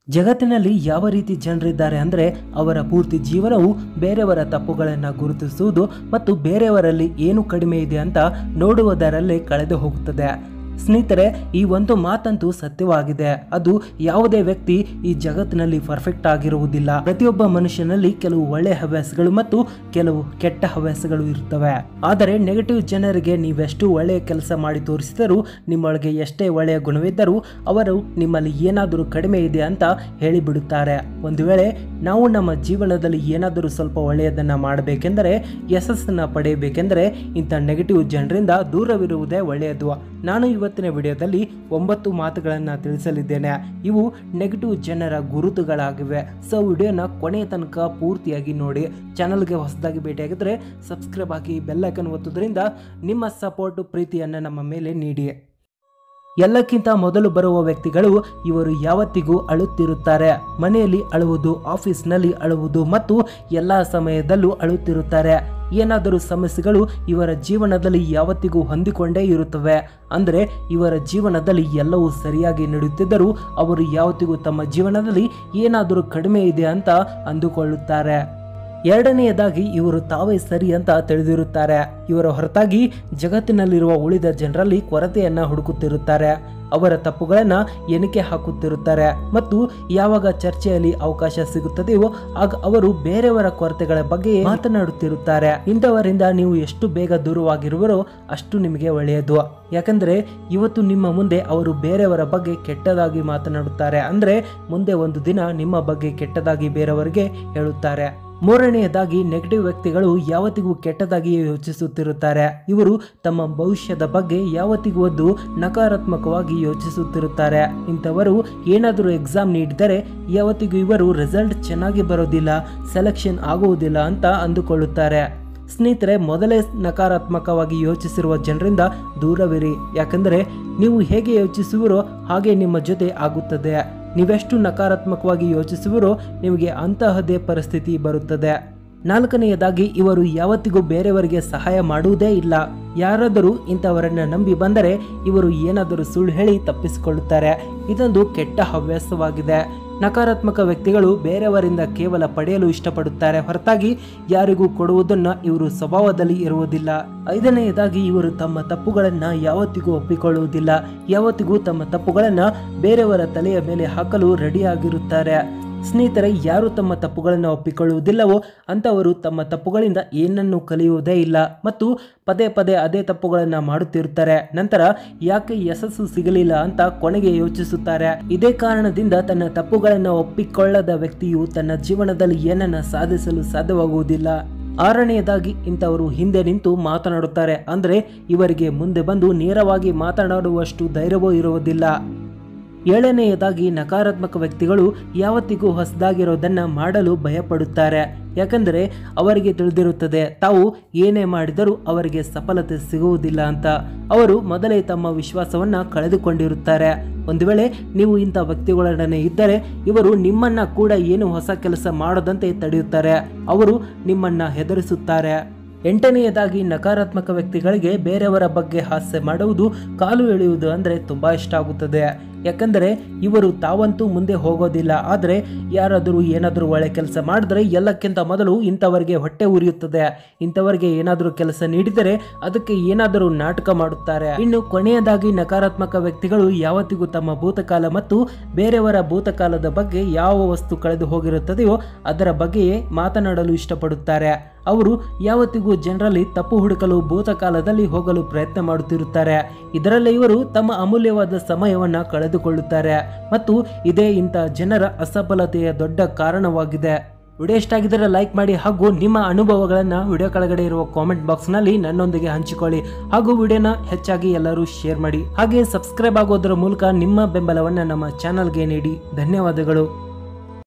ಜಗತ್ತಿನಲ್ಲಿ ಯಾವ ರೀತಿ ಜನರಿದ್ದಾರೆ ಅಂದರೆ ಅವರ ಪೂರ್ತಿ ಜೀವನವು ಬೇರೆಯವರ ತಪ್ಪುಗಳನ್ನು ಗುರುತಿಸುವುದು ಮತ್ತು ಬೇರೆಯವರಲ್ಲಿ ಏನು ಕಡಿಮೆ ಇದೆ ಅಂತ ನೋಡುವುದರಲ್ಲೇ ಕಳೆದು ಹೋಗುತ್ತದೆ ಸ್ನೇಹಿತರೆ ಈ ಒಂದು ಮಾತಂತೂ ಸತ್ಯವಾಗಿದೆ ಅದು ಯಾವುದೇ ವ್ಯಕ್ತಿ ಈ ಜಗತ್ತಿನಲ್ಲಿ ಪರ್ಫೆಕ್ಟ್ ಆಗಿರುವುದಿಲ್ಲ ಪ್ರತಿಯೊಬ್ಬ ಮನುಷ್ಯನಲ್ಲಿ ಕೆಲವು ಒಳ್ಳೆಯ ಹವ್ಯಾಸಗಳು ಮತ್ತು ಕೆಲವು ಕೆಟ್ಟ ಹವ್ಯಾಸಗಳು ಇರ್ತವೆ ಆದರೆ ನೆಗೆಟಿವ್ ಜನರಿಗೆ ನೀವೆಷ್ಟು ಒಳ್ಳೆಯ ಕೆಲಸ ಮಾಡಿ ತೋರಿಸಿದರೂ ನಿಮ್ಮೊಳಗೆ ಎಷ್ಟೇ ಒಳ್ಳೆಯ ಗುಣವಿದ್ದರೂ ಅವರು ನಿಮ್ಮಲ್ಲಿ ಏನಾದರೂ ಕಡಿಮೆ ಇದೆ ಅಂತ ಹೇಳಿಬಿಡುತ್ತಾರೆ ಒಂದು ವೇಳೆ ನಾವು ನಮ್ಮ ಜೀವನದಲ್ಲಿ ಏನಾದರೂ ಸ್ವಲ್ಪ ಒಳ್ಳೆಯದನ್ನು ಮಾಡಬೇಕೆಂದರೆ ಯಶಸ್ಸನ್ನು ಪಡೆಯಬೇಕೆಂದರೆ ಇಂಥ ನೆಗೆಟಿವ್ ಜನರಿಂದ ದೂರವಿರುವುದೇ ಒಳ್ಳೆಯದು ನಾನು ಇವತ್ತಿನ ವಿಡಿಯೋದಲ್ಲಿ ಒಂಬತ್ತು ಮಾತುಗಳನ್ನು ತಿಳಿಸಲಿದ್ದೇನೆ ಇವು ನೆಗೆಟಿವ್ ಜನರ ಗುರುತುಗಳಾಗಿವೆ ಸೊ ವಿಡಿಯೋನ ಕೊನೆಯ ತನಕ ಪೂರ್ತಿಯಾಗಿ ನೋಡಿ ಚಾನಲ್ಗೆ ಹೊಸದಾಗಿ ಭೇಟಿಯಾಗಿದ್ದರೆ ಸಬ್ಸ್ಕ್ರೈಬ್ ಆಗಿ ಬೆಲ್ಲೈಕನ್ ಒತ್ತುವುದರಿಂದ ನಿಮ್ಮ ಸಪೋರ್ಟ್ ಪ್ರೀತಿಯನ್ನು ನಮ್ಮ ಮೇಲೆ ನೀಡಿ ಎಲ್ಲಕ್ಕಿಂತ ಮೊದಲು ಬರುವ ವ್ಯಕ್ತಿಗಳು ಇವರು ಯಾವತ್ತಿಗೂ ಅಳುತ್ತಿರುತ್ತಾರೆ ಮನೆಯಲ್ಲಿ ಅಳುವುದು ಆಫೀಸ್ನಲ್ಲಿ ಅಳುವುದು ಮತ್ತು ಎಲ್ಲ ಸಮಯದಲ್ಲೂ ಅಳುತ್ತಿರುತ್ತಾರೆ ಏನಾದರೂ ಸಮಸ್ಯೆಗಳು ಇವರ ಜೀವನದಲ್ಲಿ ಯಾವತ್ತಿಗೂ ಹೊಂದಿಕೊಂಡೇ ಇರುತ್ತವೆ ಅಂದರೆ ಇವರ ಜೀವನದಲ್ಲಿ ಎಲ್ಲವೂ ಸರಿಯಾಗಿ ನಡೆಯುತ್ತಿದ್ದರೂ ಅವರು ಯಾವತ್ತಿಗೂ ತಮ್ಮ ಜೀವನದಲ್ಲಿ ಏನಾದರೂ ಕಡಿಮೆ ಇದೆ ಅಂತ ಅಂದುಕೊಳ್ಳುತ್ತಾರೆ ಎರಡನೆಯದಾಗಿ ಇವರು ತಾವೇ ಸರಿ ಅಂತ ತಿಳಿದಿರುತ್ತಾರೆ ಇವರ ಹೊರತಾಗಿ ಜಗತ್ತಿನಲ್ಲಿರುವ ಉಳಿದ ಜನರಲ್ಲಿ ಕೊರತೆಯನ್ನ ಹುಡುಕುತ್ತಿರುತ್ತಾರೆ ಅವರ ತಪ್ಪುಗಳನ್ನು ಎಣಿಕೆ ಹಾಕುತ್ತಿರುತ್ತಾರೆ ಮತ್ತು ಯಾವಾಗ ಚರ್ಚೆಯಲ್ಲಿ ಅವಕಾಶ ಸಿಗುತ್ತದೆಯೋ ಆಗ ಅವರು ಬೇರೆಯವರ ಕೊರತೆಗಳ ಬಗ್ಗೆ ಮಾತನಾಡುತ್ತಿರುತ್ತಾರೆ ಇಂಥವರಿಂದ ನೀವು ಎಷ್ಟು ಬೇಗ ದೂರವಾಗಿರುವರೋ ಅಷ್ಟು ನಿಮಗೆ ಒಳ್ಳೆಯದು ಯಾಕಂದ್ರೆ ಇವತ್ತು ನಿಮ್ಮ ಮುಂದೆ ಅವರು ಬೇರೆಯವರ ಬಗ್ಗೆ ಕೆಟ್ಟದಾಗಿ ಮಾತನಾಡುತ್ತಾರೆ ಅಂದ್ರೆ ಮುಂದೆ ಒಂದು ದಿನ ನಿಮ್ಮ ಬಗ್ಗೆ ಕೆಟ್ಟದಾಗಿ ಬೇರೆಯವರಿಗೆ ಹೇಳುತ್ತಾರೆ ಮೂರನೆಯದಾಗಿ ನೆಗೆಟಿವ್ ವ್ಯಕ್ತಿಗಳು ಯಾವತ್ತಿಗೂ ಕೆಟ್ಟದಾಗಿ ಯೋಚಿಸುತ್ತಿರುತ್ತಾರೆ ಇವರು ತಮ್ಮ ಭವಿಷ್ಯದ ಬಗ್ಗೆ ಯಾವತ್ತಿಗೂ ಒಂದು ನಕಾರಾತ್ಮಕವಾಗಿ ಯೋಚಿಸುತ್ತಿರುತ್ತಾರೆ ಇಂಥವರು ಏನಾದರೂ ಎಕ್ಸಾಮ್ ನೀಡಿದರೆ ಯಾವತ್ತಿಗೂ ಇವರು ರಿಸಲ್ಟ್ ಚೆನ್ನಾಗಿ ಬರೋದಿಲ್ಲ ಸೆಲೆಕ್ಷನ್ ಆಗುವುದಿಲ್ಲ ಅಂತ ಅಂದುಕೊಳ್ಳುತ್ತಾರೆ ಸ್ನೇಹಿತರೆ ಮೊದಲೇ ನಕಾರಾತ್ಮಕವಾಗಿ ಯೋಚಿಸಿರುವ ಜನರಿಂದ ದೂರವಿರಿ ಯಾಕಂದರೆ ನೀವು ಹೇಗೆ ಯೋಚಿಸುವಿರೋ ಹಾಗೆ ನಿಮ್ಮ ಜೊತೆ ಆಗುತ್ತದೆ ನೀವೆಷ್ಟು ನಕಾರಾತ್ಮಕವಾಗಿ ಯೋಚಿಸುವಿರೋ ನಿಮಗೆ ಅಂತಹದೇ ಪರಿಸ್ಥಿತಿ ಬರುತ್ತದೆ ನಾಲ್ಕನೆಯದಾಗಿ ಇವರು ಯಾವತ್ತಿಗೂ ಬೇರೆಯವರಿಗೆ ಸಹಾಯ ಮಾಡುವುದೇ ಇಲ್ಲ ಯಾರಾದರೂ ಇಂಥವರನ್ನ ನಂಬಿ ಬಂದರೆ ಇವರು ಏನಾದರೂ ಸುಳ್ಳು ಹೇಳಿ ತಪ್ಪಿಸಿಕೊಳ್ಳುತ್ತಾರೆ ಇದೊಂದು ಕೆಟ್ಟ ಹವ್ಯಾಸವಾಗಿದೆ ನಕಾರಾತ್ಮಕ ವ್ಯಕ್ತಿಗಳು ಬೇರೆಯವರಿಂದ ಕೇವಲ ಪಡೆಯಲು ಇಷ್ಟಪಡುತ್ತಾರೆ ಹೊರತಾಗಿ ಯಾರಿಗೂ ಕೊಡುವುದನ್ನು ಇವರು ಸ್ವಭಾವದಲ್ಲಿ ಇರುವುದಿಲ್ಲ ಐದನೆಯದಾಗಿ ಇವರು ತಮ್ಮ ತಪ್ಪುಗಳನ್ನು ಯಾವತ್ತಿಗೂ ಒಪ್ಪಿಕೊಳ್ಳುವುದಿಲ್ಲ ಯಾವತ್ತಿಗೂ ತಮ್ಮ ತಪ್ಪುಗಳನ್ನು ಬೇರೆಯವರ ತಲೆಯ ಮೇಲೆ ಹಾಕಲು ರೆಡಿಯಾಗಿರುತ್ತಾರೆ ಸ್ನೇಹಿತರೆ ಯಾರು ತಮ್ಮ ತಪ್ಪುಗಳನ್ನು ಒಪ್ಪಿಕೊಳ್ಳುವುದಿಲ್ಲವೋ ಅಂಥವರು ತಮ್ಮ ತಪ್ಪುಗಳಿಂದ ಏನನ್ನು ಕಲಿಯುವುದೇ ಇಲ್ಲ ಮತ್ತು ಪದೇ ಪದೇ ಅದೇ ತಪ್ಪುಗಳನ್ನು ಮಾಡುತ್ತಿರುತ್ತಾರೆ ನಂತರ ಯಾಕೆ ಯಶಸ್ಸು ಸಿಗಲಿಲ್ಲ ಅಂತ ಕೊನೆಗೆ ಯೋಚಿಸುತ್ತಾರೆ ಇದೇ ಕಾರಣದಿಂದ ತನ್ನ ತಪ್ಪುಗಳನ್ನು ಒಪ್ಪಿಕೊಳ್ಳದ ವ್ಯಕ್ತಿಯು ತನ್ನ ಜೀವನದಲ್ಲಿ ಏನನ್ನ ಸಾಧಿಸಲು ಸಾಧ್ಯವಾಗುವುದಿಲ್ಲ ಆರನೆಯದಾಗಿ ಇಂಥವರು ಹಿಂದೆ ನಿಂತು ಮಾತನಾಡುತ್ತಾರೆ ಅಂದರೆ ಇವರಿಗೆ ಮುಂದೆ ಬಂದು ನೇರವಾಗಿ ಮಾತನಾಡುವಷ್ಟು ಧೈರ್ಯವೂ ಇರುವುದಿಲ್ಲ ಏಳನೆಯದಾಗಿ ನಕಾರಾತ್ಮಕ ವ್ಯಕ್ತಿಗಳು ಯಾವತ್ತಿಗೂ ಹೊಸದಾಗಿರೋದನ್ನು ಮಾಡಲು ಭಯಪಡುತ್ತಾರೆ ಯಾಕಂದರೆ ಅವರಿಗೆ ತಿಳಿದಿರುತ್ತದೆ ತಾವು ಏನೇ ಮಾಡಿದರೂ ಅವರಿಗೆ ಸಫಲತೆ ಸಿಗುವುದಿಲ್ಲ ಅಂತ ಅವರು ಮೊದಲೇ ತಮ್ಮ ವಿಶ್ವಾಸವನ್ನು ಕಳೆದುಕೊಂಡಿರುತ್ತಾರೆ ಒಂದು ವೇಳೆ ನೀವು ಇಂಥ ವ್ಯಕ್ತಿಗಳೊಡನೆ ಇದ್ದರೆ ಇವರು ನಿಮ್ಮನ್ನ ಕೂಡ ಏನು ಹೊಸ ಕೆಲಸ ಮಾಡದಂತೆ ತಡೆಯುತ್ತಾರೆ ಅವರು ನಿಮ್ಮನ್ನ ಹೆದರಿಸುತ್ತಾರೆ ಎಂಟನೆಯದಾಗಿ ನಕಾರಾತ್ಮಕ ವ್ಯಕ್ತಿಗಳಿಗೆ ಬೇರೆಯವರ ಬಗ್ಗೆ ಹಾಸ್ಯ ಮಾಡುವುದು ಕಾಲು ಎಳೆಯುವುದು ಅಂದರೆ ತುಂಬ ಇಷ್ಟ ಆಗುತ್ತದೆ ಯಾಕಂದರೆ ಇವರು ತಾವಂತೂ ಮುಂದೆ ಹೋಗೋದಿಲ್ಲ ಆದರೆ ಯಾರಾದರೂ ಏನಾದರೂ ಒಳ್ಳೆ ಕೆಲಸ ಮಾಡಿದ್ರೆ ಎಲ್ಲಕ್ಕಿಂತ ಮೊದಲು ಇಂಥವರಿಗೆ ಹೊಟ್ಟೆ ಉರಿಯುತ್ತದೆ ಇಂಥವರಿಗೆ ಏನಾದರೂ ಕೆಲಸ ನೀಡಿದರೆ ಅದಕ್ಕೆ ಏನಾದರೂ ನಾಟಕ ಮಾಡುತ್ತಾರೆ ಇನ್ನು ಕೊನೆಯದಾಗಿ ನಕಾರಾತ್ಮಕ ವ್ಯಕ್ತಿಗಳು ಯಾವತ್ತಿಗೂ ತಮ್ಮ ಭೂತಕಾಲ ಮತ್ತು ಬೇರೆಯವರ ಭೂತಕಾಲದ ಬಗ್ಗೆ ಯಾವ ವಸ್ತು ಕಳೆದು ಹೋಗಿರುತ್ತದೆಯೋ ಅದರ ಬಗ್ಗೆಯೇ ಮಾತನಾಡಲು ಇಷ್ಟಪಡುತ್ತಾರೆ ಅವರು ಯಾವತ್ತಿಗೂ ಜನರಲ್ಲಿ ತಪ್ಪು ಹುಡುಕಲು ಭೂತಕಾಲದಲ್ಲಿ ಹೋಗಲು ಪ್ರಯತ್ನ ಮಾಡುತ್ತಿರುತ್ತಾರೆ ಇದರಲ್ಲಿ ಇವರು ತಮ್ಮ ಅಮೂಲ್ಯವಾದ ಸಮಯವನ್ನು ಕಳೆದುಕೊಳ್ಳುತ್ತಾರೆ ಮತ್ತು ಇದೇ ಇಂಥ ಜನರ ಅಸಫಲತೆಯ ದೊಡ್ಡ ಕಾರಣವಾಗಿದೆ ವಿಡಿಯೋ ಇಷ್ಟ ಆಗಿದ್ದರೆ ಲೈಕ್ ಮಾಡಿ ಹಾಗೂ ನಿಮ್ಮ ಅನುಭವಗಳನ್ನು ವಿಡಿಯೋ ಕೆಳಗಡೆ ಇರುವ ಕಾಮೆಂಟ್ ಬಾಕ್ಸ್ನಲ್ಲಿ ನನ್ನೊಂದಿಗೆ ಹಂಚಿಕೊಳ್ಳಿ ಹಾಗೂ ವಿಡಿಯೋನ ಹೆಚ್ಚಾಗಿ ಎಲ್ಲರೂ ಶೇರ್ ಮಾಡಿ ಹಾಗೆ ಸಬ್ಸ್ಕ್ರೈಬ್ ಆಗೋದರ ಮೂಲಕ ನಿಮ್ಮ ಬೆಂಬಲವನ್ನು ನಮ್ಮ ಚಾನಲ್ಗೆ ನೀಡಿ ಧನ್ಯವಾದಗಳು